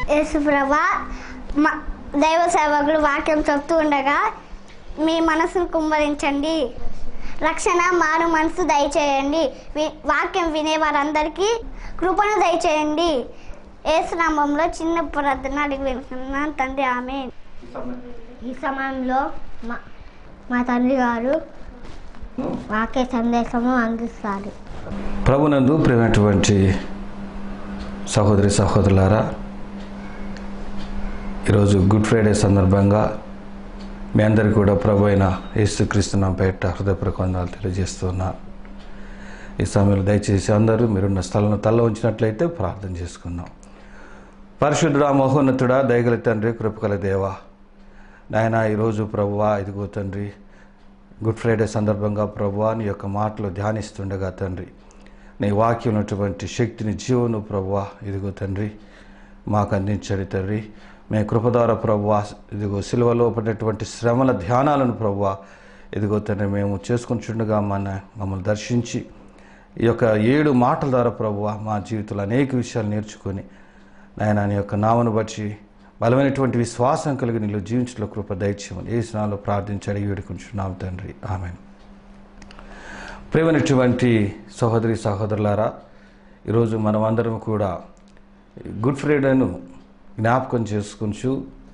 యేసుప్రభ మా దైవ సేవకులు వాక్యం చెప్తూ ఉండగా మీ మనసును కుమ్మరించండి రక్షణ మారు మనసు దయచేయండి వి- వాక్యం వినే వారందరికీ కృపను దయచేయండి ఏసునామంలో చిన్న ప్రార్థన అడిగి వింటున్నాను తండ్రి ఆమె ఈ సమయంలో మా మా తండ్రి గారు వాక్య సందేశము అందిస్తారు ప్రభునందు ప్రేమైనటువంటి సహోదరి సహోదరులారా ఈరోజు గుడ్ ఫ్రైడే సందర్భంగా మీ అందరికీ కూడా ప్రభు అయిన యేసుక్రీస్తు నా పేట హృదయపూర్వక వందనాలు తెలియజేస్తున్నాను ఈ సమయంలో దయచేసి అందరూ మీరున్న స్థలంలో తల్ల ఉంచినట్లయితే ప్రార్థన చేసుకుందాం పరిశుద్ధుడా మహోన్నతుడా దయగల తండ్రి కృపకల దేవా నాయన ఈరోజు ప్రభువా ఇదిగో తండ్రి గుడ్ ఫ్రైడే సందర్భంగా ప్రభువా నీ యొక్క మాటలు ధ్యానిస్తుండగా తండ్రి నీ వాక్యం ఉన్నటువంటి శక్తిని జీవను ప్రభువా ఇదిగో తండ్రి మాకు అందించండి తండ్రి మీ కృప ద్వారా ప్రభువా ఇదిగో సిలువలో పడినటువంటి శ్రమల ధ్యానాలను ప్రభువా ఇదిగో తండ్రి మేము చేసుకుంటుండగా మన మమ్మల్ని దర్శించి ఈ యొక్క ఏడు మాటల ద్వారా ప్రభువా మా జీవితంలో అనేక విషయాలు నేర్చుకొని నాయన నీ యొక్క నామను బట్టి బలమైనటువంటి విశ్వాసం కలిగి నీళ్ళు జీవించలో కృప దయచేయమని ఏ స్నాలో ప్రార్థించి అడిగి వేడుకుంటున్నాం తండ్రి ఆమె ప్రేమైనటువంటి సహోదరి సహోదరులారా ఈరోజు మనం అందరం కూడా గుడ్ ఫ్రైడేను జ్ఞాపకం చేసుకుంటూ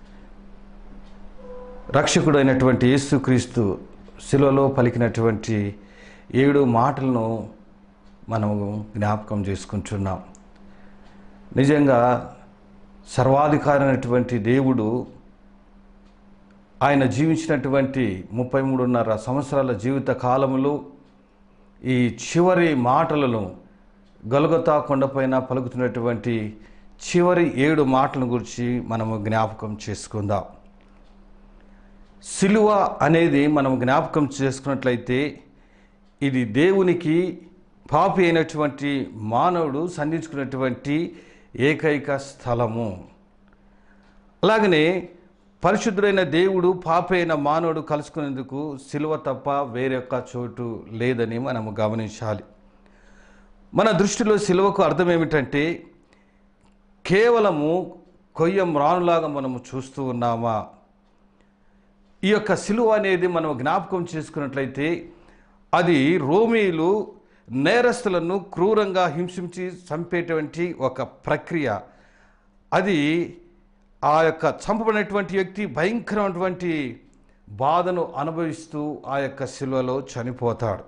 రక్షకుడైనటువంటి యేసుక్రీస్తు శిలువలో పలికినటువంటి ఏడు మాటలను మనము జ్ఞాపకం చేసుకుంటున్నాం నిజంగా సర్వాధికారి అయినటువంటి దేవుడు ఆయన జీవించినటువంటి ముప్పై మూడున్నర సంవత్సరాల జీవిత కాలములో ఈ చివరి మాటలను గలుగతా కొండపైన పలుకుతున్నటువంటి చివరి ఏడు మాటలను గురించి మనము జ్ఞాపకం చేసుకుందాం సిలువ అనేది మనం జ్ఞాపకం చేసుకున్నట్లయితే ఇది దేవునికి పాపి అయినటువంటి మానవుడు సంధించుకున్నటువంటి ఏకైక స్థలము అలాగనే పరిశుద్ధుడైన దేవుడు పాపి అయిన మానవుడు కలుసుకునేందుకు సిలువ తప్ప వేరొక్క చోటు లేదని మనము గమనించాలి మన దృష్టిలో సిలువకు అర్థం ఏమిటంటే కేవలము కొయ్యం రానులాగా మనము చూస్తూ ఉన్నామా ఈ యొక్క సిలువ అనేది మనం జ్ఞాపకం చేసుకున్నట్లయితే అది రోమీలు నేరస్తులను క్రూరంగా హింసించి చంపేటువంటి ఒక ప్రక్రియ అది ఆ యొక్క చంపబడినటువంటి వ్యక్తి భయంకరమైనటువంటి బాధను అనుభవిస్తూ ఆ యొక్క శిలువలో చనిపోతాడు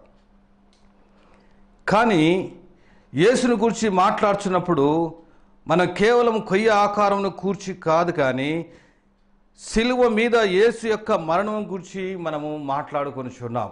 కానీ యేసును గురించి మాట్లాడుతున్నప్పుడు మనం కేవలం కొయ్య ఆకారంను కూర్చి కాదు కానీ సిలువ మీద యేసు యొక్క మరణం గురించి మనము మాట్లాడుకొనిచున్నాం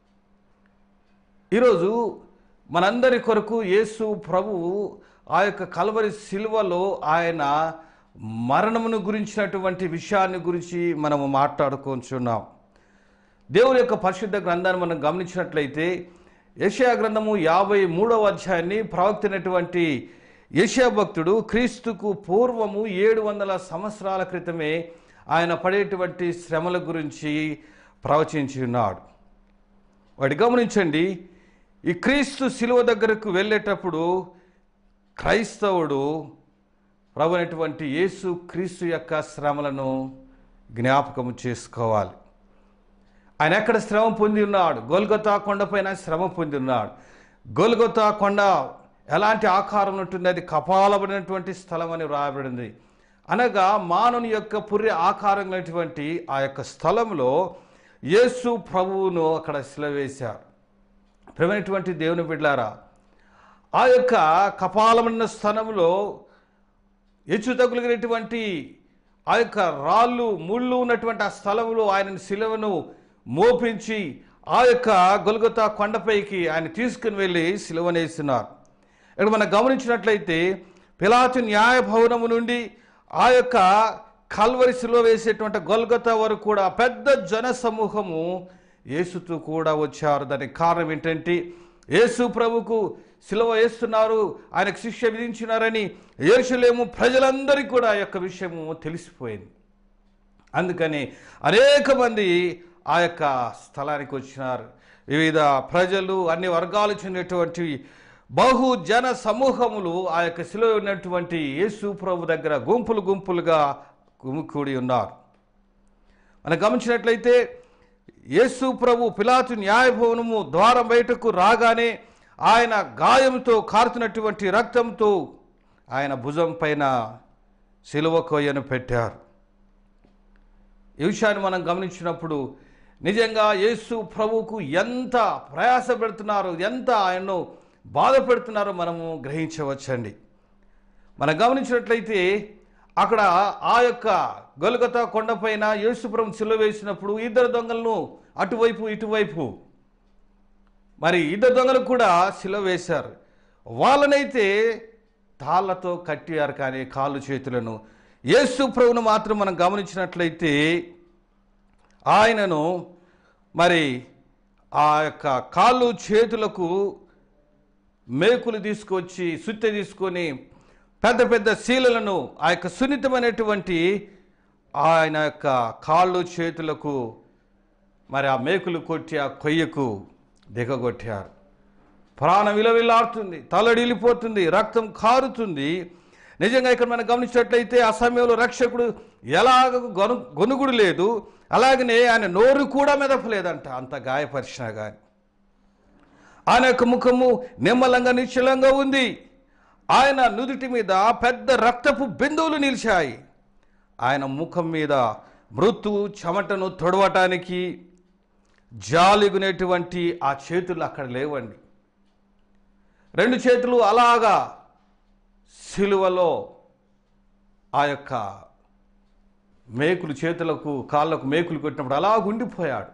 ఈరోజు మనందరి కొరకు యేసు ప్రభువు ఆ యొక్క కలవరి సిలువలో ఆయన మరణమును గురించినటువంటి విషయాన్ని గురించి మనము మాట్లాడుకొనిచున్నాం దేవుని యొక్క పరిశుద్ధ గ్రంథాన్ని మనం గమనించినట్లయితే యెషయా గ్రంథము యాభై మూడవ అధ్యాయాన్ని ప్రవక్తైనటువంటి యెషయా భక్తుడు క్రీస్తుకు పూర్వము ఏడు వందల సంవత్సరాల క్రితమే ఆయన పడేటువంటి శ్రమల గురించి ప్రవచించి ఉన్నాడు వాటి గమనించండి ఈ క్రీస్తు శిలువ దగ్గరకు వెళ్ళేటప్పుడు క్రైస్తవుడు ప్రభు అయినటువంటి యేసు క్రీస్తు యొక్క శ్రమలను జ్ఞాపకం చేసుకోవాలి ఆయన ఎక్కడ శ్రమ పొంది ఉన్నాడు గోల్గొతా కొండపైన శ్రమ పొంది ఉన్నాడు గోల్గొతా కొండ ఎలాంటి ఆకారం ఉంటుంది అది కపాలబడినటువంటి స్థలం అని వ్రాయబడింది అనగా మానవుని యొక్క పుర్రె ఆకారం కలిగినటువంటి ఆ యొక్క స్థలంలో యేసు ప్రభువును అక్కడ శిలవేశారు ప్రేమైనటువంటి దేవుని బిడ్లారా ఆ యొక్క కపాలమైన స్థలంలో హెచ్చు తగులిగినటువంటి ఆ యొక్క రాళ్ళు ముళ్ళు ఉన్నటువంటి ఆ స్థలంలో ఆయన శిలవను మోపించి ఆ యొక్క గొలగొతా కొండపైకి ఆయన తీసుకుని వెళ్ళి సిలువనేస్తున్నారు ఇక్కడ మనం గమనించినట్లయితే పిలాతు న్యాయ భవనము నుండి ఆ యొక్క కల్వరి సిలువ వేసేటువంటి గొల్గొతా వరకు కూడా పెద్ద జన సమూహము యేసుతో కూడా వచ్చారు దానికి కారణం ఏంటంటే యేసు ప్రభుకు సిలువ వేస్తున్నారు ఆయనకు శిక్ష విధించినారని యేసులేము ప్రజలందరికీ కూడా ఆ యొక్క విషయము తెలిసిపోయింది అందుకని అనేక మంది ఆ యొక్క స్థలానికి వచ్చినారు వివిధ ప్రజలు అన్ని వర్గాలు చెందినటువంటి బహు జన సమూహములు ఆ యొక్క శిలో ఉన్నటువంటి యేసు ప్రభు దగ్గర గుంపులు గుంపులుగా గుమికూడి ఉన్నారు మనం గమనించినట్లయితే యేసు ప్రభు పిలాతు న్యాయభవనము ద్వారం బయటకు రాగానే ఆయన గాయంతో కారుతున్నటువంటి రక్తంతో ఆయన భుజం పైన శిలువ కొయ్యను పెట్టారు ఈ విషయాన్ని మనం గమనించినప్పుడు నిజంగా యేసు ప్రభువుకు ఎంత ప్రయాస పెడుతున్నారో ఎంత ఆయన్ను బాధ పెడుతున్నారో మనము గ్రహించవచ్చండి మనం గమనించినట్లయితే అక్కడ ఆ యొక్క గొలుగత కొండపైన యేసుప్రభు సిలువ వేసినప్పుడు ఇద్దరు దొంగలను అటువైపు ఇటువైపు మరి ఇద్దరు దొంగలు కూడా సిలువ వేశారు వాళ్ళనైతే తాళ్ళతో కట్టారు కానీ కాళ్ళు చేతులను యేసు ప్రభును మాత్రం మనం గమనించినట్లయితే ఆయనను మరి ఆ యొక్క కాళ్ళు చేతులకు మేకులు తీసుకొచ్చి సుత్తె తీసుకొని పెద్ద పెద్ద శీలలను ఆ యొక్క సున్నితమైనటువంటి ఆయన యొక్క కాళ్ళు చేతులకు మరి ఆ మేకులు కొట్టి ఆ కొయ్యకు దిగగొట్టారు ప్రాణం విలవిల్లాడుతుంది తలడిల్లిపోతుంది రక్తం కారుతుంది నిజంగా ఇక్కడ మనం గమనించినట్లయితే ఆ సమయంలో రక్షకుడు ఎలాగ గొను గొనుగుడు లేదు అలాగనే ఆయన నోరు కూడా మెదపలేదంట అంత గాయపరిచినా కానీ ఆయన యొక్క ముఖము నిమ్మలంగా నిశ్చలంగా ఉంది ఆయన నుదుటి మీద పెద్ద రక్తపు బిందువులు నిలిచాయి ఆయన ముఖం మీద మృత్యు చెమటను తొడవటానికి జాలిగునేటువంటి ఆ చేతులు అక్కడ లేవండి రెండు చేతులు అలాగా సిలువలో ఆ యొక్క మేకులు చేతులకు కాళ్ళకు మేకులు కొట్టినప్పుడు అలా ఉండిపోయాడు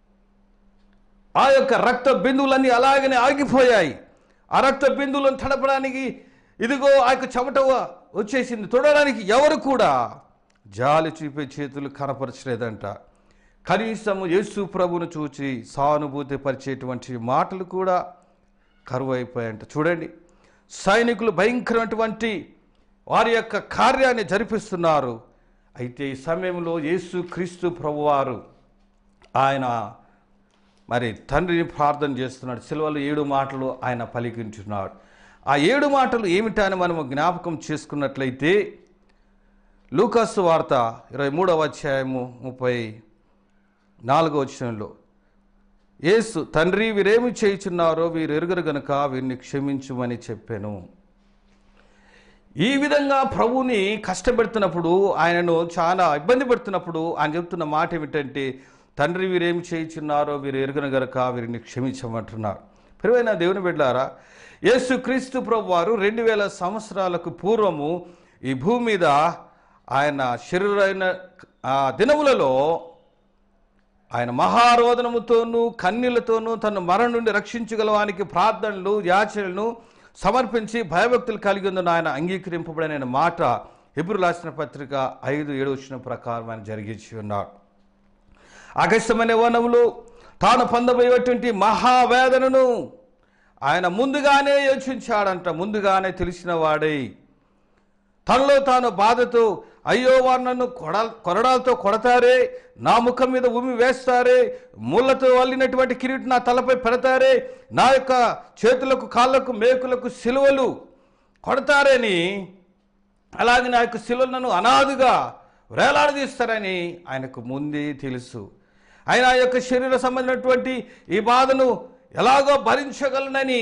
ఆ యొక్క రక్త బిందువులన్నీ అలాగనే ఆగిపోయాయి ఆ రక్త బిందువులను తడపడానికి ఇదిగో ఆ యొక్క చెమట వచ్చేసింది తొడడానికి ఎవరు కూడా జాలి చూపే చేతులు కనపరచలేదంట కనీసం యేసు ప్రభును చూచి సానుభూతి పరిచేటువంటి మాటలు కూడా కరువు అయిపోయాయంట చూడండి సైనికులు భయంకరమైనటువంటి వారి యొక్క కార్యాన్ని జరిపిస్తున్నారు అయితే ఈ సమయంలో యేసు క్రీస్తు ప్రభువారు ఆయన మరి తండ్రిని ప్రార్థన చేస్తున్నాడు సిలువలో ఏడు మాటలు ఆయన పలికించున్నాడు ఆ ఏడు మాటలు ఏమిటని మనము జ్ఞాపకం చేసుకున్నట్లయితే లూకాసు వార్త ఇరవై మూడవ అధ్యాయము ముప్పై నాలుగో వచనంలో యేసు తండ్రి వీరేమి చేయుచున్నారో వీరు ఎరుగరు గనుక వీరిని క్షమించుమని చెప్పాను ఈ విధంగా ప్రభుని కష్టపెడుతున్నప్పుడు ఆయనను చాలా ఇబ్బంది పెడుతున్నప్పుడు ఆయన చెప్తున్న మాట ఏమిటంటే తండ్రి వీరేమి చేయుచున్నారో వీరు ఎరుగను గనుక వీరిని క్షమించమంటున్నారు పెరువైన దేవుని బిడ్డారా యేసు క్రీస్తు ప్రభు వారు రెండు వేల సంవత్సరాలకు పూర్వము ఈ భూమి మీద ఆయన శరీరైన ఆ దినములలో ఆయన మహారోదనముతోనూ కన్నీళ్లతోనూ తన మరణం నుండి రక్షించగలవానికి ప్రార్థనలు యాచనలను సమర్పించి భయభక్తులు కలిగి ఉందని ఆయన అంగీకరింపబడిన మాట ఎబురు రాసిన పత్రిక ఐదు ఏడు వచ్చిన ప్రకారం ఆయన జరిగించి ఉన్నాడు అగస్త్యమైన వనములు తాను పొందబోయేటువంటి మహావేదనను ఆయన ముందుగానే యోచించాడంట ముందుగానే తెలిసిన వాడై తనలో తాను బాధతో అయ్యో వారు నన్ను కొడ కొరడాలతో కొడతారే నా ముఖం మీద ఉమి వేస్తారే ముళ్ళతో వల్లినటువంటి కిరీటి నా తలపై పెడతారే నా యొక్క చేతులకు కాళ్ళకు మేకులకు సిలువలు కొడతారని అలాగే నా యొక్క సిలువలు నన్ను అనాథుగా వేలాడదీస్తారని ఆయనకు ముందే తెలుసు ఆయన ఆ యొక్క శరీర సంబంధించినటువంటి ఈ బాధను ఎలాగో భరించగలనని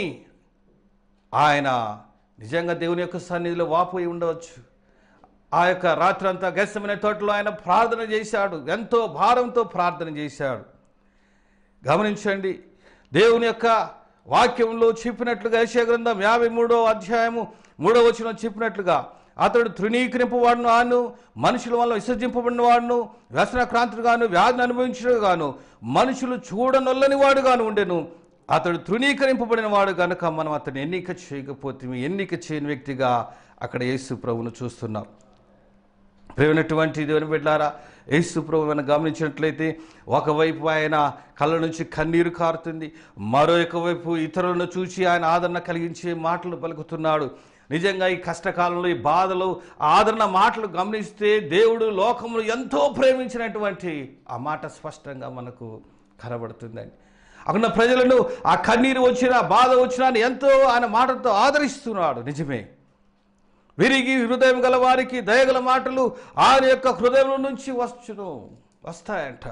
ఆయన నిజంగా దేవుని యొక్క సన్నిధిలో వాపోయి ఉండవచ్చు ఆ యొక్క రాత్రంతా గస్తమైన తోటలో ఆయన ప్రార్థన చేశాడు ఎంతో భారంతో ప్రార్థన చేశాడు గమనించండి దేవుని యొక్క వాక్యంలో చెప్పినట్లుగా యెషయా గ్రంథం యాభై మూడో అధ్యాయము మూడో వచనం చెప్పినట్లుగా అతడు తృణీకరింపవాడును ఆను మనుషుల వల్ల విసర్జింపబడిన వాడును వ్యసనక్రాంతుడుగాను వ్యాధిని అనుభవించుడుగాను మనుషులు చూడనొల్లని వాడుగాను ఉండెను అతడు తృణీకరింపబడిన వాడు గనుక మనం అతను ఎన్నిక చేయకపోతే ఎన్నిక చేయని వ్యక్తిగా అక్కడ యేసు ప్రభువును చూస్తున్నాం ప్రేమైనటువంటి దేవుని బిడ్డారా యేసు ప్రభు మనం గమనించినట్లయితే ఒకవైపు ఆయన కళ్ళ నుంచి కన్నీరు కారుతుంది మరొక వైపు ఇతరులను చూసి ఆయన ఆదరణ కలిగించే మాటలు పలుకుతున్నాడు నిజంగా ఈ కష్టకాలంలో ఈ బాధలు ఆ ఆదరణ మాటలు గమనిస్తే దేవుడు లోకములు ఎంతో ప్రేమించినటువంటి ఆ మాట స్పష్టంగా మనకు కనబడుతుందండి అక్కడ ప్రజలను ఆ కన్నీరు వచ్చినా బాధ వచ్చినా అని ఎంతో ఆయన మాటలతో ఆదరిస్తున్నాడు నిజమే విరిగి హృదయం గల వారికి దయగల మాటలు ఆయన యొక్క హృదయం నుంచి వచ్చును వస్తాయంట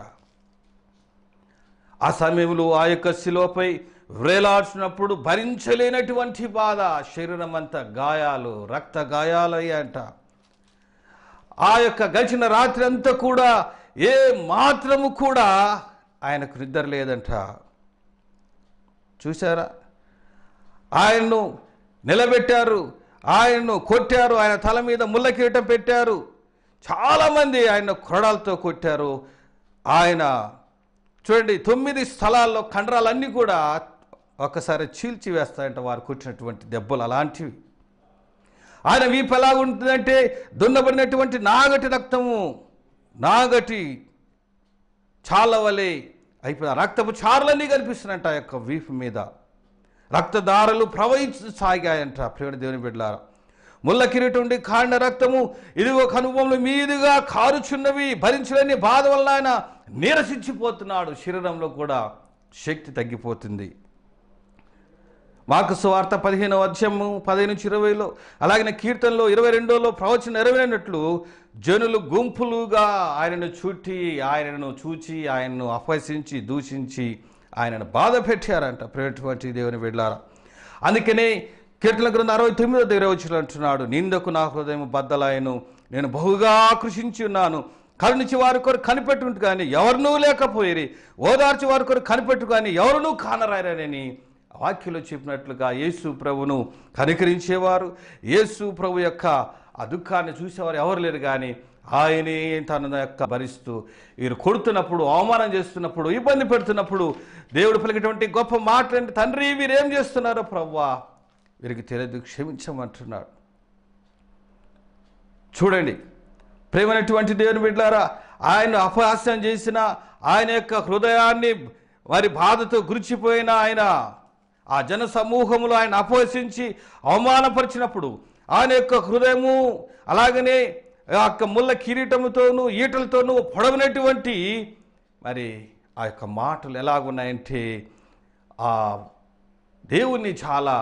ఆ సమయంలో ఆ యొక్క శిలోపై వ్రేలాడుచున్నప్పుడు భరించలేనటువంటి బాధ శరీరం అంతా గాయాలు రక్త గాయాలయ్యాంట ఆ యొక్క గడిచిన రాత్రి అంతా కూడా ఏ మాత్రము కూడా ఆయనకు నిద్ర లేదంట చూసారా ఆయన్ను నిలబెట్టారు ఆయన్ను కొట్టారు ఆయన తల మీద ముళ్ళ కిరీటం పెట్టారు చాలామంది ఆయన కొరడాలతో కొట్టారు ఆయన చూడండి తొమ్మిది స్థలాల్లో కండరాలన్నీ కూడా ఒక్కసారి చీల్చి వేస్తాయంట వారు కొట్టినటువంటి దెబ్బలు అలాంటివి ఆయన వీపు ఎలా ఉంటుందంటే దున్నబడినటువంటి నాగటి రక్తము నాగటి చాల వలె అయిపోయి రక్తపు చారులన్నీ కనిపిస్తున్నాయంట ఆ యొక్క వీపు మీద రక్తధారలు ప్రవహించ సాగాయంట ప్రియుడి దేవుని బిడ్డలారా ముళ్ళ కిరీటం ఉండి కాండ రక్తము ఇదిగో కనుబొమ్మల మీదుగా కారుచున్నవి భరించలేని బాధ వల్ల ఆయన నీరసించిపోతున్నాడు శరీరంలో కూడా శక్తి తగ్గిపోతుంది వాకు సువార్త పదిహేనవ అధ్యాయము పదిహేను నుంచి ఇరవైలో అలాగే కీర్తనలో ఇరవై రెండోలో ప్రవచన నెరవేరినట్లు జనులు గుంపులుగా ఆయనను చుట్టి ఆయనను చూచి ఆయనను అపహసించి దూషించి ఆయనను బాధ పెట్టారంట ప్రేటువంటి దేవుని వెళ్ళారా అందుకనే కీర్తన గ్రంథం అరవై తొమ్మిదో దగ్గర వచ్చి అంటున్నాడు నిందకు నా హృదయం బద్దలాయను నేను బహుగా కృషించి ఉన్నాను కరుణించి వారి కొరకు కనిపెట్టుంటు కానీ ఎవరినూ లేకపోయిరి ఓదార్చి వారి కొరకు కనిపెట్టు కానీ ఎవరినూ కానరారని వాక్యలో చెప్పినట్లుగా యేసు ప్రభును కనికరించేవారు యేసు ప్రభు యొక్క ఆ దుఃఖాన్ని చూసేవారు ఎవరు లేరు కానీ ఆయనే తన యొక్క భరిస్తూ వీరు కొడుతున్నప్పుడు అవమానం చేస్తున్నప్పుడు ఇబ్బంది పెడుతున్నప్పుడు దేవుడు పలికినటువంటి గొప్ప మాటలంటే తండ్రి వీరేం చేస్తున్నారో ప్రవ్వా వీరికి తెలియదు క్షమించమంటున్నాడు చూడండి ప్రేమైనటువంటి దేవుని బిడ్డారా ఆయన అపహాస్యం చేసిన ఆయన యొక్క హృదయాన్ని వారి బాధతో గురిచిపోయిన ఆయన ఆ జన సమూహములో ఆయన అపహసించి అవమానపరిచినప్పుడు ఆయన యొక్క హృదయము అలాగనే ఆ యొక్క ముళ్ళ కిరీటముతోనూ ఈటలతోనూ పొడవినటువంటి మరి ఆ యొక్క మాటలు ఎలాగున్నాయంటే ఆ దేవుణ్ణి చాలా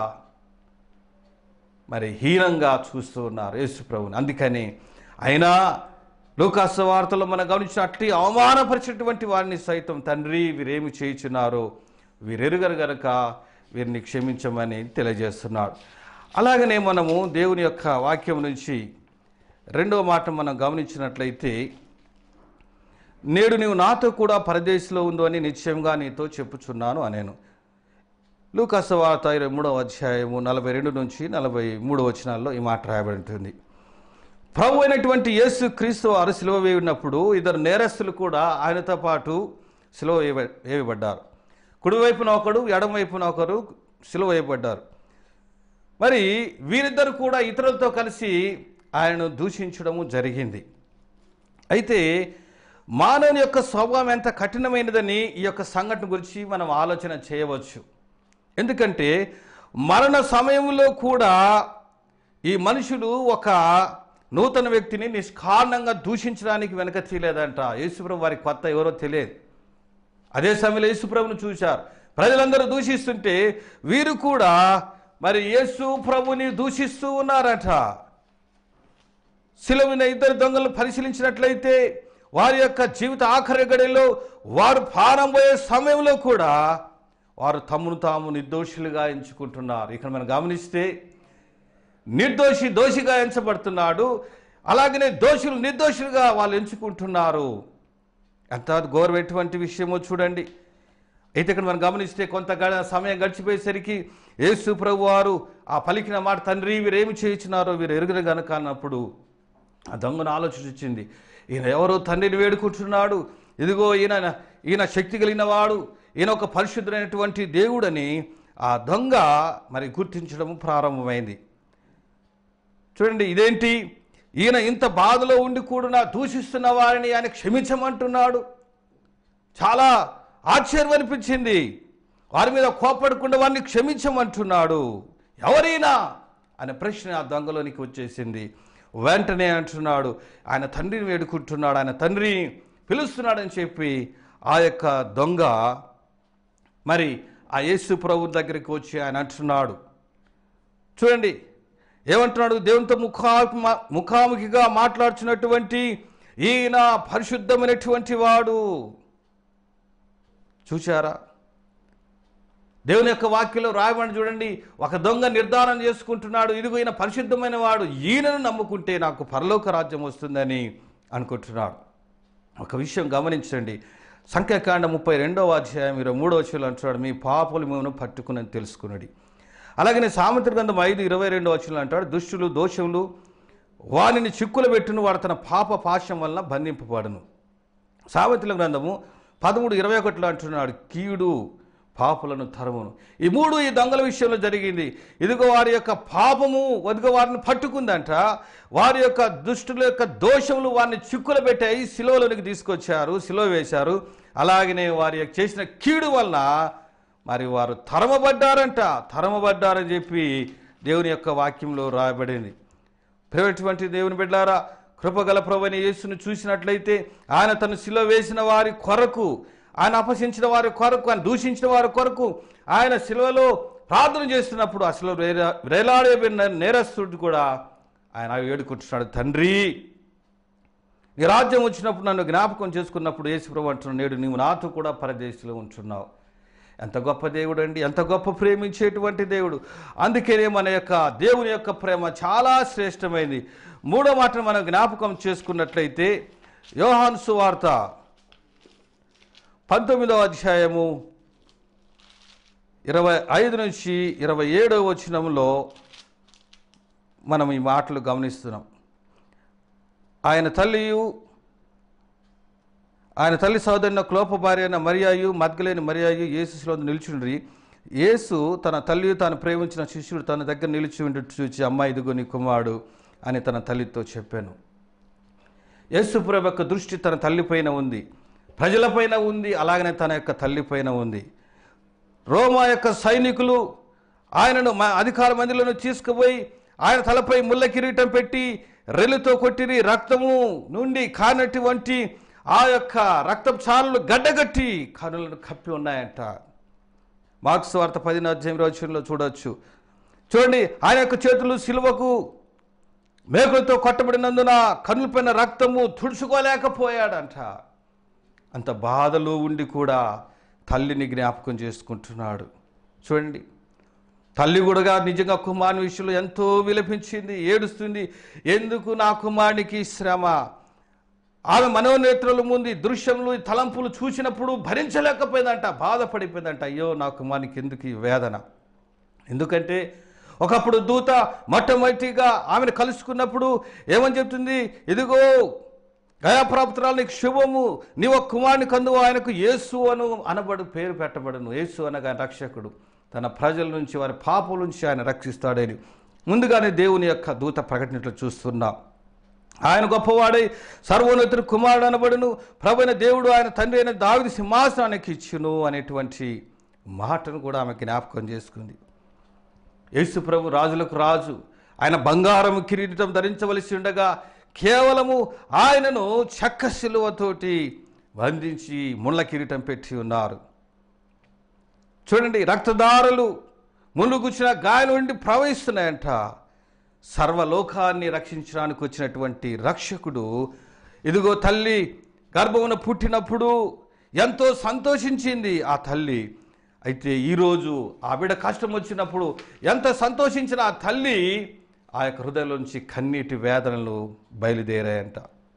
మరి హీనంగా చూస్తూ ఉన్నారు యేసుప్రభుని అందుకని అయినా లోకాసు వార్తలో మనం గమనించిన అట్టి అవమానపరిచినటువంటి వారిని సైతం తండ్రి వీరేమి చేయుచున్నారో వీరెరుగరు గనక వీరిని క్షమించమని తెలియజేస్తున్నాడు అలాగనే మనము దేవుని యొక్క వాక్యం నుంచి రెండవ మాట మనం గమనించినట్లయితే నేడు నీవు నాతో కూడా పరదేశంలో ఉందో అని నిశ్చయంగా నీతో చెప్పుచున్నాను అనేను లూకాసు వార్త ఇరవై మూడవ అధ్యాయము నలభై రెండు నుంచి నలభై మూడు వచనాల్లో ఈ మాట రాయబడి ఉంటుంది ప్రభు అయినటువంటి యేసు క్రీస్తు వారు సిలువ వేయినప్పుడు ఇద్దరు నేరస్తులు కూడా ఆయనతో పాటు సిలువ వేయబ- వేయబడ్డారు కుడివైపున ఒకడు ఎడమ వైపున ఒకరు సిలువ వేయబడ్డారు మరి వీరిద్దరు కూడా ఇతరులతో కలిసి ఆయనను దూషించడము జరిగింది అయితే మానవుని యొక్క స్వభావం ఎంత కఠినమైనదని ఈ యొక్క సంఘటన గురించి మనం ఆలోచన చేయవచ్చు ఎందుకంటే మరణ సమయంలో కూడా ఈ మనుషులు ఒక నూతన వ్యక్తిని నిష్కారణంగా దూషించడానికి వెనక తీయలేదంట యేసుప్రభు వారికి కొత్త ఎవరో తెలియదు అదే సమయంలో యేసుప్రభును చూశారు ప్రజలందరూ దూషిస్తుంటే వీరు కూడా మరి యేసు ప్రభుని దూషిస్తూ ఉన్నారట శిలవిన ఇద్దరు దొంగలు పరిశీలించినట్లయితే వారి యొక్క జీవిత ఆఖరి గడిలో వారు ప్రాణం పోయే సమయంలో కూడా వారు తమను తాము నిర్దోషులుగా ఎంచుకుంటున్నారు ఇక్కడ మనం గమనిస్తే నిర్దోషి దోషిగా ఎంచబడుతున్నాడు అలాగనే దోషులు నిర్దోషులుగా వాళ్ళు ఎంచుకుంటున్నారు ఎంత ఘోరమైనటువంటి విషయమో చూడండి అయితే ఇక్కడ మనం గమనిస్తే కొంత గ- సమయం గడిచిపోయేసరికి యేసు ప్రభు వారు ఆ పలికిన మాట తండ్రి వీరేమి చేయించినారో వీరు ఎరుగున గనక అన్నప్పుడు ఆ దొంగను ఆలోచించింది ఈయన ఎవరో తండ్రిని వేడుకుంటున్నాడు ఇదిగో ఈయన ఈయన శక్తి కలిగిన వాడు ఈయన ఒక పరిశుద్ధుడైనటువంటి దేవుడని ఆ దొంగ మరి గుర్తించడం ప్రారంభమైంది చూడండి ఇదేంటి ఈయన ఇంత బాధలో ఉండి కూడా దూషిస్తున్న వారిని ఆయన క్షమించమంటున్నాడు చాలా ఆశ్చర్యం అనిపించింది వారి మీద కోపడకుండా వారిని క్షమించమంటున్నాడు ఎవరైనా అనే ప్రశ్న ఆ దొంగలోనికి వచ్చేసింది వెంటనే అంటున్నాడు ఆయన తండ్రిని వేడుకుంటున్నాడు ఆయన తండ్రి పిలుస్తున్నాడని చెప్పి ఆ యొక్క దొంగ మరి ఆ యేసు ప్రభు దగ్గరికి వచ్చి ఆయన అంటున్నాడు చూడండి ఏమంటున్నాడు దేవునితో ముఖా ముఖాముఖిగా మాట్లాడుచున్నటువంటి ఈయన పరిశుద్ధమైనటువంటి వాడు చూచారా దేవుని యొక్క వాక్యంలో రాయబడి చూడండి ఒక దొంగ నిర్ధారణ చేసుకుంటున్నాడు ఇదిగో ఈయన పరిశుద్ధమైన వాడు ఈయనను నమ్ముకుంటే నాకు పరలోక రాజ్యం వస్తుందని అనుకుంటున్నాడు ఒక విషయం గమనించండి సంఖ్యాకాండ ముప్పై రెండవ అధ్యాయం ఇరవై మూడవ వచ్చేలో అంటున్నాడు మీ పాపలు మేము పట్టుకుని తెలుసుకున్నది అలాగనే సామెత్ర గ్రంథం ఐదు ఇరవై రెండవ వచ్చిన అంటాడు దుష్టులు దోషములు వానిని చిక్కులు పెట్టును వాడు తన పాప పాశం వలన బంధింపబడును సామెతల గ్రంథము పదమూడు ఇరవై ఒకటిలో అంటున్నాడు కీడు పాపులను తరమును ఈ మూడు ఈ దొంగల విషయంలో జరిగింది ఇదిగో వారి యొక్క పాపము వదిగో వారిని పట్టుకుందంట వారి యొక్క దుష్టుల యొక్క దోషములు వారిని చిక్కులు పెట్టాయి సిలువలోనికి తీసుకొచ్చారు సిలువ వేశారు అలాగనే వారి యొక్క చేసిన కీడు వలన మరి వారు తరమబడ్డారంట తరమబడ్డారని చెప్పి దేవుని యొక్క వాక్యంలో రాయబడింది ప్రేమటువంటి దేవుని బిడ్డారా కృపగల ప్రభుని యేసును చూసినట్లయితే ఆయన తను శిలో వేసిన వారి కొరకు ఆయన అపహసించిన వారి కొరకు ఆయన దూషించిన వారి కొరకు ఆయన శిలువలో ప్రార్థన చేస్తున్నప్పుడు అసలు వేలాడే నేరస్తుడు కూడా ఆయన వేడుకుంటున్నాడు తండ్రి నీ రాజ్యం వచ్చినప్పుడు నన్ను జ్ఞాపకం చేసుకున్నప్పుడు యేసుప్రభు అంటున్నాడు నేడు నీవు నాతో కూడా పరదేశంలో ఉంటున్నావు ఎంత గొప్ప దేవుడు అండి ఎంత గొప్ప ప్రేమించేటువంటి దేవుడు అందుకనే మన యొక్క దేవుని యొక్క ప్రేమ చాలా శ్రేష్టమైంది మూడో మాట మనం జ్ఞాపకం చేసుకున్నట్లయితే యోహాను సువార్త పంతొమ్మిదవ అధ్యాయము ఇరవై ఐదు నుంచి ఇరవై ఏడవ వచనంలో మనం ఈ మాటలు గమనిస్తున్నాం ఆయన తల్లియు ఆయన తల్లి సోదరిన క్లోప భార్య అయిన మరియాయు మద్గలేని మరియాయు యేసులో నిలిచిండ్రి యేసు తన తల్లి తాను ప్రేమించిన శిష్యుడు తన దగ్గర నిలిచి ఉండి చూచి అమ్మ ఇదిగో నీ కుమారుడు అని తన తల్లితో చెప్పాను యేసు ప్రభు యొక్క దృష్టి తన తల్లిపైన ఉంది ప్రజలపైన ఉంది అలాగనే తన యొక్క తల్లిపైన ఉంది రోమా యొక్క సైనికులు ఆయనను మా అధికార మందిలను తీసుకుపోయి ఆయన తలపై ముళ్ళ కిరీటం పెట్టి రెల్లుతో కొట్టిరి రక్తము నుండి కానటువంటి ఆ యొక్క రక్తం చాలు గడ్డగట్టి కనులను కప్పి ఉన్నాయంట మార్క్స్ వార్త పదిన అధ్యాయం రోజుల్లో చూడవచ్చు చూడండి ఆయన యొక్క చేతులు సిలువకు మేకులతో కొట్టబడినందున కన్నులపైన రక్తము తుడుచుకోలేకపోయాడంట అంత బాధలో ఉండి కూడా తల్లిని జ్ఞాపకం చేసుకుంటున్నాడు చూడండి తల్లి కూడా నిజంగా కుమారుని విషయంలో ఎంతో విలపించింది ఏడుస్తుంది ఎందుకు నా కుమారునికి శ్రమ ఆమె మనోనేత్రుల ముందు దృశ్యములు తలంపులు చూసినప్పుడు భరించలేకపోయిందంట బాధపడిపోయిందంట అయ్యో నా కుమారునికి ఎందుకు ఈ వేదన ఎందుకంటే ఒకప్పుడు దూత మొట్టమొదటిగా ఆమెను కలుసుకున్నప్పుడు ఏమని చెప్తుంది ఇదిగో గయాప్రాప్తురాలు నీకు శుభము నీవు ఒక కుమారుని కందు ఆయనకు యేసు అను అనబడు పేరు పెట్టబడును యేసు అనగా రక్షకుడు తన ప్రజల నుంచి వారి పాపల నుంచి ఆయన రక్షిస్తాడని ముందుగానే దేవుని యొక్క దూత ప్రకటనట్లు చూస్తున్నాం ఆయన గొప్పవాడై సర్వోన్నతుడు కుమారుడు అనబడును ప్రభుైన దేవుడు ఆయన తండ్రి అయిన దావిది సింహాసనానికి ఇచ్చును అనేటువంటి మాటను కూడా ఆమె జ్ఞాపకం చేసుకుంది యేసు ప్రభు రాజులకు రాజు ఆయన బంగారం కిరీటం ధరించవలసి ఉండగా కేవలము ఆయనను చెక్క శిలువతోటి బంధించి ముళ్ళ కిరీటం పెట్టి ఉన్నారు చూడండి రక్తదారులు ముళ్ళు కూర్చున్న గాయాల నుండి ప్రవహిస్తున్నాయంట సర్వలోకాన్ని రక్షించడానికి వచ్చినటువంటి రక్షకుడు ఇదిగో తల్లి గర్భమున పుట్టినప్పుడు ఎంతో సంతోషించింది ఆ తల్లి అయితే ఈరోజు ఆ బిడ్డ కష్టం వచ్చినప్పుడు ఎంత సంతోషించిన ఆ తల్లి ఆ యొక్క హృదయంలోంచి కన్నీటి వేదనలు బయలుదేరాయంట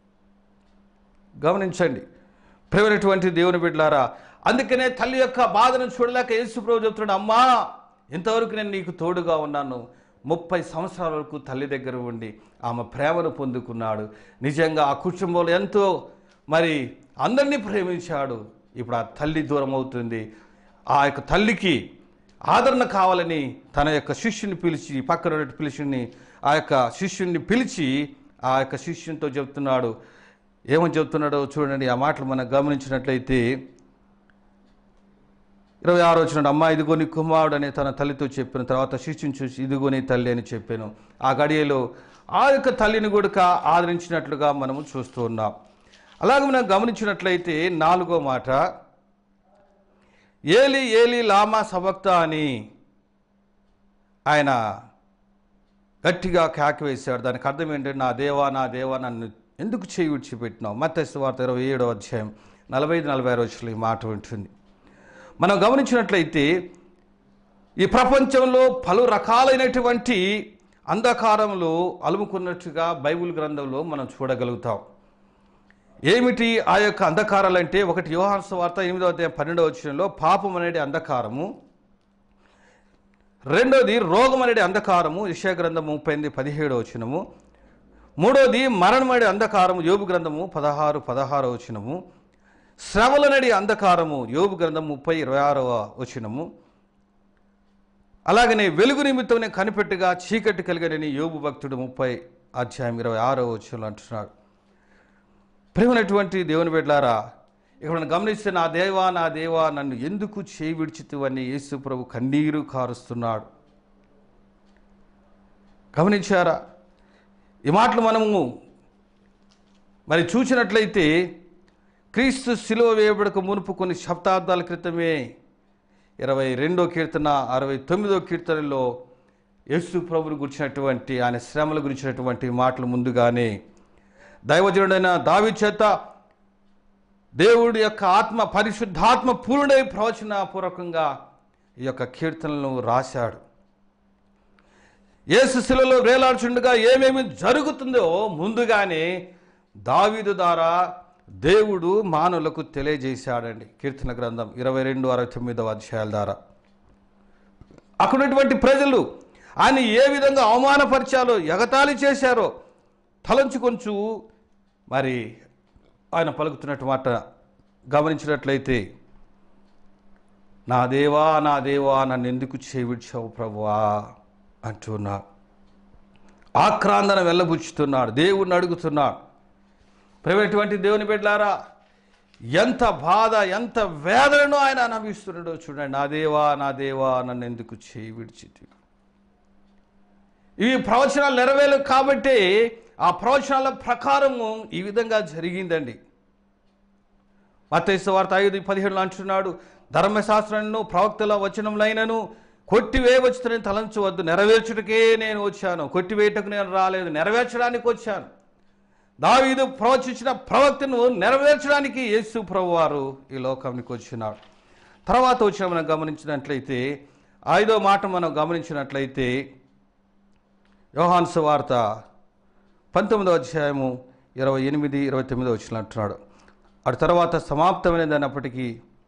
గమనించండి ప్రేమైనటువంటి దేవుని బిడ్డలారా అందుకనే తల్లి యొక్క బాధను చూడలేక యేసు ప్రభు చెప్తున్నాడు అమ్మా ఇంతవరకు నేను నీకు తోడుగా ఉన్నాను ముప్పై సంవత్సరాల వరకు తల్లి దగ్గర ఉండి ఆమె ప్రేమను పొందుకున్నాడు నిజంగా ఆ కుటుంబంలో ఎంతో మరి అందరినీ ప్రేమించాడు ఇప్పుడు ఆ తల్లి దూరం అవుతుంది ఆ యొక్క తల్లికి ఆదరణ కావాలని తన యొక్క శిష్యుని పిలిచి పక్కన ఉన్న పిలిచిని ఆ యొక్క శిష్యుని పిలిచి ఆ యొక్క శిష్యునితో చెప్తున్నాడు ఏమని చెప్తున్నాడో చూడండి ఆ మాటలు మనం గమనించినట్లయితే ఇరవై ఆరు వచ్చిన అమ్మ ఇదిగో నీ కుమారుడు అని తన తల్లితో చెప్పిన తర్వాత శిష్యుని చూసి ఇదిగో నీ తల్లి అని చెప్పాను ఆ గడియలో ఆ యొక్క తల్లిని కూడా ఆదరించినట్లుగా మనము చూస్తూ ఉన్నాం అలాగే మనం గమనించినట్లయితే నాలుగో మాట ఏలి ఏలి లామా సబక్త అని ఆయన గట్టిగా కేక వేశాడు దానికి అర్థం ఏంటంటే నా దేవా నా దేవా నన్ను ఎందుకు చేయి విడిచిపెట్టినావు మత్స్య వార్త ఇరవై ఏడో అధ్యాయం నలభై ఐదు నలభై రోజులు ఈ మాట ఉంటుంది మనం గమనించినట్లయితే ఈ ప్రపంచంలో పలు రకాలైనటువంటి అంధకారంలో అలుముకున్నట్టుగా బైబిల్ గ్రంథంలో మనం చూడగలుగుతాం ఏమిటి ఆ యొక్క అంధకారాలు అంటే ఒకటి యోహాన్స్ వార్త ఎనిమిదవ అధ్యాయం పన్నెండవ వచ్చినంలో పాపం అనేది అంధకారము రెండోది రోగం అనేది అంధకారము యశయ గ్రంథము ముప్పై ఎనిమిది పదిహేడవ వచనము మూడోది మరణం అనే అంధకారము యోబు గ్రంథము పదహారు పదహారవ వచనము శ్రవలనడి అంధకారము యోబు గ్రంథం ముప్పై ఇరవై ఆరవ వచనము అలాగనే వెలుగు నిమిత్తమే కనిపెట్టుగా చీకటి కలిగనని యోబు భక్తుడు ముప్పై అధ్యాయం ఇరవై ఆరవ వచనంలో అంటున్నాడు ప్రేమనటువంటి దేవుని బిడ్డలారా ఇక్కడ మనం గమనిస్తే నా దేవా నా దేవా నన్ను ఎందుకు చేయి విడిచితువని యేసు ప్రభు కన్నీరు కారుస్తున్నాడు గమనించారా ఈ మాటలు మనము మరి చూసినట్లయితే క్రీస్తు శిలువ వేయబడక మునుపు కొన్ని శతాబ్దాల క్రితమే ఇరవై రెండో కీర్తన అరవై తొమ్మిదో కీర్తనలో యేసు ప్రభుని గురించినటువంటి ఆయన శ్రమల గురించినటువంటి మాటలు ముందుగానే దైవజనుడైన దావి చేత దేవుడి యొక్క ఆత్మ పరిశుద్ధాత్మ పూర్ణై ప్రవచన పూర్వకంగా ఈ యొక్క కీర్తనలను రాశాడు యేసు శిలలో వేలాడుచుండగా ఏమేమి జరుగుతుందో ముందుగానే దావీదు ద్వారా దేవుడు మానవులకు తెలియజేశాడండి కీర్తన గ్రంథం ఇరవై రెండు అరవై తొమ్మిదవ అధ్యాయాల ద్వారా అక్కడ ఉన్నటువంటి ప్రజలు ఆయన ఏ విధంగా అవమానపరిచాలో ఎగతాళి చేశారో తలంచుకొంచు మరి ఆయన పలుకుతున్నట్టు మాట గమనించినట్లయితే నా దేవా నా దేవా నన్ను ఎందుకు చేవిడ్చావు ప్రభువా అంటున్నా ఆక్రాందన వెళ్ళబుచ్చుతున్నాడు దేవుణ్ణి అడుగుతున్నాడు ప్రేమటువంటి దేవుని బిడ్డలారా ఎంత బాధ ఎంత వేదనను ఆయన అనుభవిస్తున్నాడో చూడండి నా దేవా నా దేవా నన్ను ఎందుకు చేయి విడిచితి ఇవి ప్రవచనాలు నెరవేరు కాబట్టి ఆ ప్రవచనాల ప్రకారము ఈ విధంగా జరిగిందండి మత్తైసు వార్త ఐదు పదిహేడులో అంటున్నాడు ధర్మశాస్త్రంను ప్రవక్తల వచనములైనను కొట్టివేయవచ్చునని తలంచవద్దు నెరవేర్చుటకే నేను వచ్చాను కొట్టివేయటకు నేను రాలేదు నెరవేర్చడానికి వచ్చాను దావీదు ప్రవచించిన ప్రవక్తను నెరవేర్చడానికి యేసు ప్రభువారు ఈ లోకానికి వచ్చినాడు తర్వాత వచ్చిన మనం గమనించినట్లయితే ఐదో మాట మనం గమనించినట్లయితే యోహాన్సు వార్త పంతొమ్మిదో అధ్యాయము ఇరవై ఎనిమిది ఇరవై తొమ్మిదో వచ్చిన అంటున్నాడు అటు తర్వాత సమాప్తమైనది అన్నప్పటికీ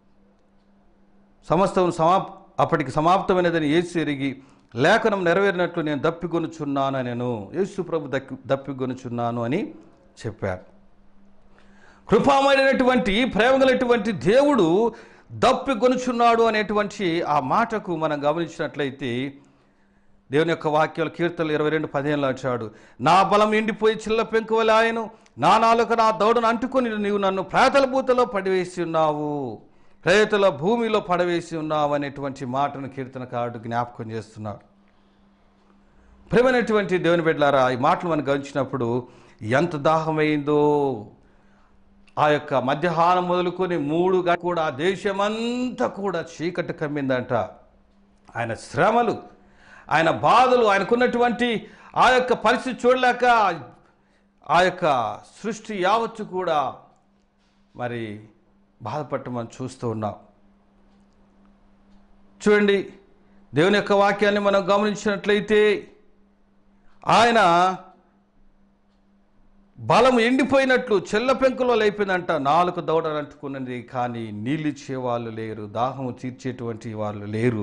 సమస్తం సమాప్ అప్పటికి సమాప్తమైనదని యేసు ఎరిగి లేఖనం నెరవేరినట్లు నేను దప్పికొనుచున్నాను నేను యేసు ప్రభు దక్కి దప్పికొనుచున్నాను అని చెప్పారు కృపామైనటువంటి ప్రేమగలటువంటి దేవుడు దప్పికొనుచున్నాడు అనేటువంటి ఆ మాటకు మనం గమనించినట్లయితే దేవుని యొక్క వాక్యాలు కీర్తనలు ఇరవై రెండు పదిహేనులో వచ్చాడు నా బలం ఎండిపోయి చిల్ల పెంకువలే ఆయను నా నాలుక నా దౌడను అంటుకొని నీవు నన్ను ప్రేతల భూతలో పడివేసి ఉన్నావు ప్రేతల భూమిలో పడవేసి ఉన్నావు అనేటువంటి మాటను కీర్తనకారుడు జ్ఞాపకం చేస్తున్నాడు ప్రేమైనటువంటి దేవుని బిడ్డలారా ఈ మాటలు మనం గమనించినప్పుడు ఎంత దాహమైందో ఆ యొక్క మధ్యాహ్నం మొదలుకొని మూడుగా కూడా దేశమంతా కూడా చీకటి కమ్మిందంట ఆయన శ్రమలు ఆయన బాధలు ఆయనకున్నటువంటి ఆ యొక్క పరిస్థితి చూడలేక ఆ యొక్క సృష్టి యావత్తు కూడా మరి బాధపడటం మనం చూస్తూ ఉన్నాం చూడండి దేవుని యొక్క వాక్యాన్ని మనం గమనించినట్లయితే ఆయన బలం ఎండిపోయినట్లు చెల్ల పెంకులో లేపిందంట నాలుగు దౌడలు అంటుకున్నది కానీ నీళ్ళు ఇచ్చేవాళ్ళు లేరు దాహము తీర్చేటువంటి వాళ్ళు లేరు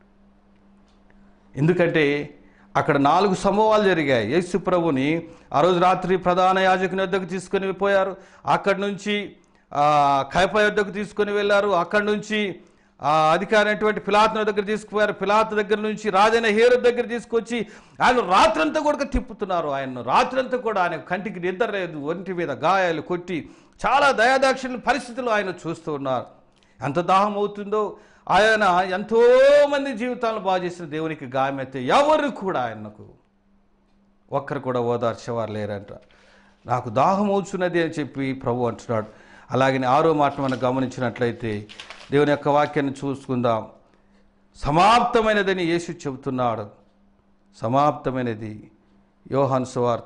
ఎందుకంటే అక్కడ నాలుగు సంభవాలు జరిగాయి యేసు ప్రభుని ఆ రోజు రాత్రి ప్రధాన యాజకుని వద్దకు తీసుకొని పోయారు అక్కడి నుంచి ఆ, కైప వద్దకు తీసుకొని వెళ్ళారు అక్కడి నుంచి ఆ అధికారి అయినటువంటి పిలాతుని దగ్గర తీసుకుపోయారు పిలాతు దగ్గర నుంచి రాజైన హేరు దగ్గర తీసుకొచ్చి ఆయన రాత్రంతా కూడా తిప్పుతున్నారు ఆయన్ను రాత్రంతా కూడా ఆయన కంటికి నిద్ర లేదు ఒంటి మీద గాయాలు కొట్టి చాలా దయాదాక్షిణ పరిస్థితులు ఆయన చూస్తూ ఉన్నారు ఎంత దాహం అవుతుందో ఆయన ఎంతో మంది జీవితాలను బాగు చేసిన దేవునికి గాయమైతే ఎవరు కూడా ఆయనకు ఒక్కరు కూడా ఓదార్చేవారు లేరంట నాకు దాహం అవుతున్నది అని చెప్పి ప్రభు అంటున్నాడు అలాగనే ఆరో మాట మనం గమనించినట్లయితే దేవుని యొక్క వాక్యాన్ని చూసుకుందాం సమాప్తమైనదని యేసు చెబుతున్నాడు సమాప్తమైనది యోహాన్ సువార్త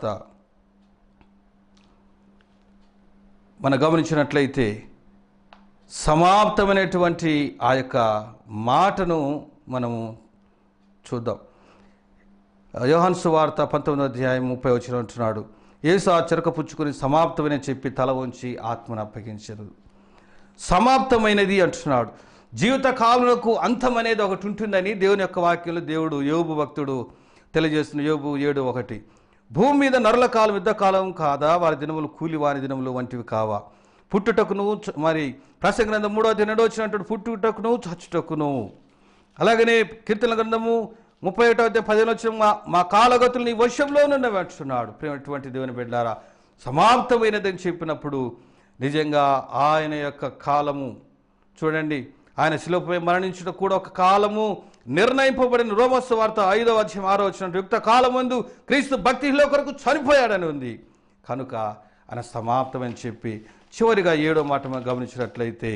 మనం గమనించినట్లయితే సమాప్తమైనటువంటి ఆ యొక్క మాటను మనము చూద్దాం యోహాన్ సువార్త పంతొమ్మిదో అధ్యాయం ముప్పై వచ్చిన అంటున్నాడు యేసు ఆ చెరక పుచ్చుకొని సమాప్తమని చెప్పి తల వంచి ఆత్మను అప్పగించరు సమాప్తమైనది అంటున్నాడు జీవిత కాలంలో అంతం అనేది ఒకటి ఉంటుందని దేవుని యొక్క వాక్యంలో దేవుడు యోబు భక్తుడు తెలియజేస్తున్న యోబు ఏడు ఒకటి భూమి మీద నరుల కాలం యుద్ధ కాలం కాదా వారి దినములు కూలి వారి దినములు వంటివి కావా పుట్టుటకును చ- మరి ప్రసంగ గ్రంథం మూడో దినడు వచ్చినట్టు పుట్టుటకును చచ్చుటకును అలాగనే కీర్తన గ్రంథము ముప్పై ఒకటో అధ్యాయం పదిహేను వచ్చిన మా మా కాలగతులు నీ వశంలోనున్నవి అంటున్నాడు ప్రేమటువంటి దేవుని బిడ్డారా సమాప్తమైనదని చెప్పినప్పుడు నిజంగా ఆయన యొక్క కాలము చూడండి ఆయన శిలువపై మరణించుట కూడా ఒక కాలము నిర్ణయింపబడిన రోమస్ వార్త ఐదవ అధ్యాయం ఆరో వచ్చినట్టు యుక్త కాలమందు క్రీస్తు భక్తిలో కొరకు చనిపోయాడని ఉంది కనుక ఆయన సమాప్తమని చెప్పి చివరిగా ఏడో మాట మనం గమనించినట్లయితే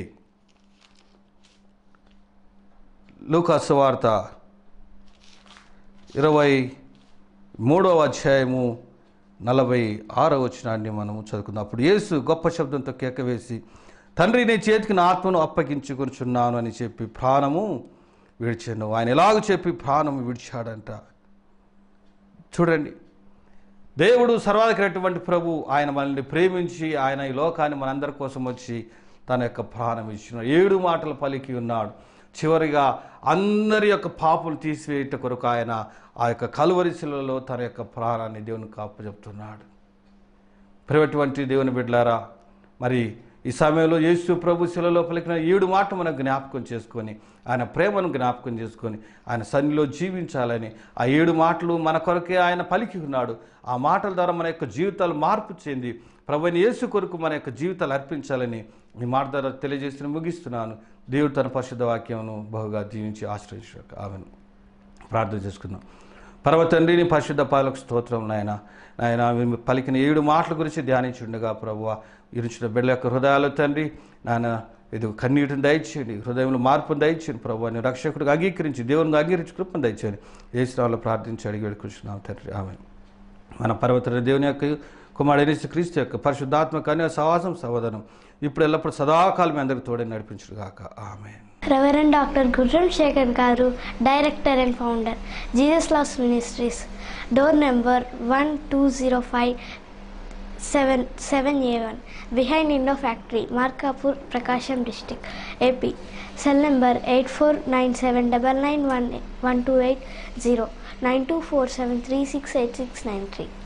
లూకాసు వార్త ఇరవై మూడవ అధ్యాయము నలభై ఆరో వచనాన్ని మనము చదువుకుందాం అప్పుడు యేసు గొప్ప శబ్దంతో కేకవేసి తండ్రి నీ చేతికి నా ఆత్మను అప్పగించుకొనిచున్నాను అని చెప్పి ప్రాణము విడిచాను ఆయన ఎలాగ చెప్పి ప్రాణం విడిచాడంట చూడండి దేవుడు సర్వాధికరైనటువంటి ప్రభు ఆయన మనల్ని ప్రేమించి ఆయన ఈ లోకాన్ని మనందరి కోసం వచ్చి తన యొక్క ప్రాణం ఇచ్చిన ఏడు మాటలు పలికి ఉన్నాడు చివరిగా అందరి యొక్క పాపులు తీసివేయట కొరకు ఆయన ఆ యొక్క కలువరిశిలలో తన యొక్క ప్రాణాన్ని దేవునికి అప్పచెప్తున్నాడు ప్రైవేటువంటి దేవుని బిడ్డలారా మరి ఈ సమయంలో యేసు ప్రభు శిలలో పలికిన ఏడు మాట మనం జ్ఞాపకం చేసుకొని ఆయన ప్రేమను జ్ఞాపకం చేసుకొని ఆయన సన్నిలో జీవించాలని ఆ ఏడు మాటలు మన కొరకే ఆయన పలికి ఉన్నాడు ఆ మాటల ద్వారా మన యొక్క జీవితాలు మార్పు చెంది ప్రభుని యేసు కొరకు మన యొక్క జీవితాలు అర్పించాలని ఈ మాట ద్వారా తెలియజేసి ముగిస్తున్నాను దేవుడు తన పరిశుద్ధ వాక్యమును బహుగా దీవించి ఆశ్రయించాక ఆమెను ప్రార్థన చేసుకుందాం పర్వ తండ్రిని పరిశుద్ధ పాలకు స్తోత్రం నాయన నాయన మేము పలికిన ఏడు మాటల గురించి ధ్యానించుండగా ప్రభువ ఇరుచిన బిడ్డల యొక్క హృదయాలు తండ్రి నాయన ఇది కన్నీటిని దయచేయండి హృదయంలో మార్పును దయచేయండి ప్రభు అని రక్షకుడిగా అంగీకరించి దేవుని అంగీకరించి కృపను దయచేయండి ఏ శ్రావంలో ప్రార్థించి అడిగి వేడుకుంటున్నాం తండ్రి ఆమె మన పర్వత దేవుని యొక్క కుమారుడు క్రీస్తు యొక్క పరిశుద్ధాత్మ కన్య సవాసం సవదనం ఇప్పుడు ఎల్లప్పుడు సదాకాలం మీ అందరికి తోడే నడిపించుగాక ఆమె reverend doctor Gurram Shekhar garu director and founder Jesus loves ministries door number one two zero five seven seven A one behind Indo factory Markapur Prakasam district AP cell number eight four nine seven double nine one one two eight zero nine two four seven three six eight six nine three